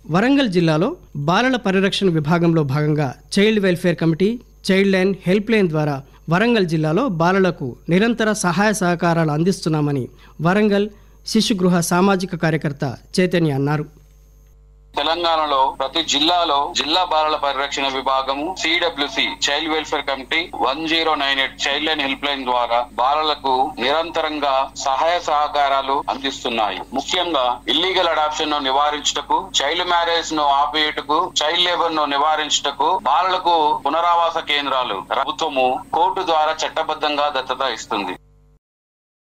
వరంగల్ జిల్లాలో బాలల పరిరక్షణ విభాగంలో భాగంగా child welfare committee child line help line ద్వారా వరంగల్ జిల్లాలో బాలలకు నిరంతర సహాయ సహకారాలు అందిస్తున్నామని వరంగల్ శిశుగృహ సామాజిక కార్యకర్త చైతన్య అన్నారు తెలంగాణలో ప్రతి జిల్లాలో జిల్లా బాలల పరిరక్షణ విభాగము CWC child welfare committee one zero nine eight child line help line ద్వారా బాలలకు నిరంతరంగా సహాయ సహకారాలు అందిస్తున్నాయి ముఖ్యంగా ఇల్లీగల్ అడాప్షన్ ను నివారించుటకు చైల్డ్ మ్యారేజ్ ను ఆపేయుటకు చైల్డ్ లేబర్ ను నివారించుటకు బాలలకు పునరావాస కేంద్రాలు ప్రభుత్వము కోర్టు ద్వారా చట్టబద్ధంగా దత్తత ఇస్తుంది